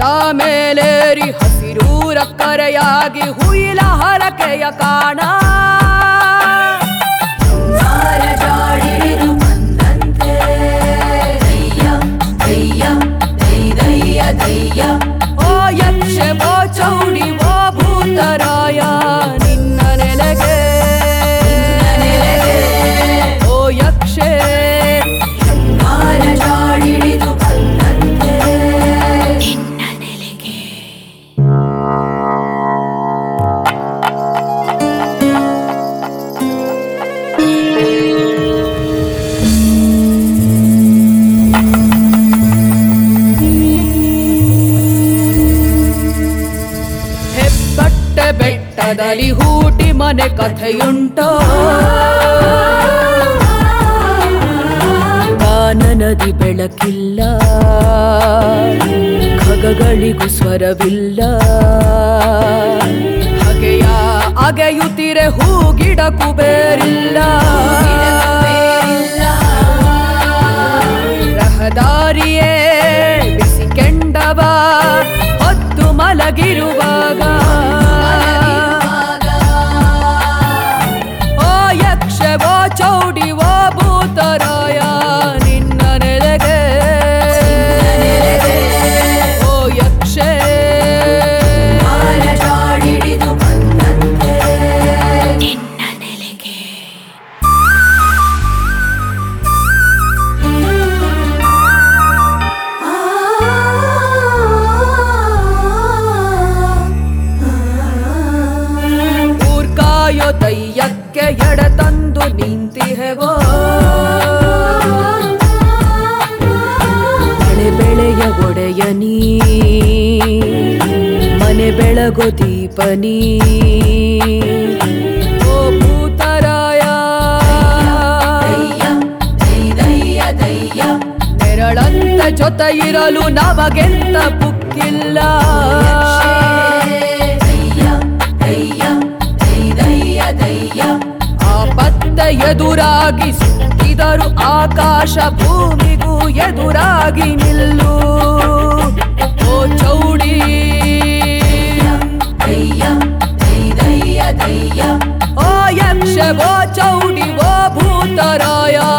ಮೇಲೇರಿ ಹಸಿರೂರ ಕರೆಯಾಗಿ ಹುಯಿಲ ಹರಕೆಯ ಕಾಣ ಜಾಡಿಡಿದು ಬಂದಂತೆ ದಯ್ಯ ದಯ್ಯ ದೈ ದಯ್ಯ ದಯ್ಯ ಓ ಯಕ್ಷೆ ಓ ಚೌಡಿ ಓ ಭೂತರಾಯ ನಿನ್ನ ನೆಲೆಗೆ ಓ ಯಕ್ಷೆ ಮಾರ ಜಾಡಿಡಿದು ಬಂದಂತೆ ಹೆಬ್ಬಟ್ಟೆ ಬೆಟ್ಟದಲ್ಲಿ ಹೂಟಿ ಮನೆ ಕಥೆಯುಂಟೋ ಕಾನನದಿ ಬೆಳಕಿಲ್ಲ ಖಗಗಳಿಗೂ ಸ್ವರವಿಲ್ಲ ಹಗೆಯ ಅಗೆಯುತ್ತಿರೆ ಹೂಗಿಡ ಕುಬೇರಿಲ್ಲ ರಹದಾರಿಯೇ ಬಿಸಿ ಕೆಂಡವ ಹೊತ್ತು ಮಲಗಿರುವಾಗ ಓ ಯಕ್ಷ ಓ ಚೌಡಿ ಓ ಭೂತರಾಯ ನಿನ್ನ ನೆಲೆಗೆ ಓ ಯಕ್ಷೆ ಮಾರ ಜಾಡಿಡಿದು ಬಂದಂತೆ ಊರ್ಕಾಯೋ ದಯ್ಯಕ್ಕೆ ಎಡ ತಂದು ನಿಂತಿಹೆವೋ ಮಳೆ ಬೆಳೆಯ ಒಡೆಯನೀ ಮನೆ ಬೆಳಗೋ ದೀಪನೀ ಓ ಭೂತರಾಯ ದಯ್ಯ ದೈ ದಯ್ಯ ದಯ್ಯ ನೆರಳಂತ ಜೊತೆ ಇರಲು ನಮಗೆಂತ ಬುಕ್ಕಿಲ್ಲ ದಯ್ಯ ದಯ್ಯ ದೈ ದಯ್ಯ ದಯ್ಯ ಆಪತ್ತ ಎದುರಾಗಿ ಸುತ್ತಿದರು ಆಕಾಶ ಭೂಮಿಗೂ ಎದುರಾಗಿ ನಿಲ್ಲು ಓ ಚೌಡಿ ದಯ್ಯ ದೈ ದಯ್ಯ ದಯ್ಯ ಓ ಯಕ್ಷ ಓ ಚೌಡಿ ಓ ಭೂತರಾಯ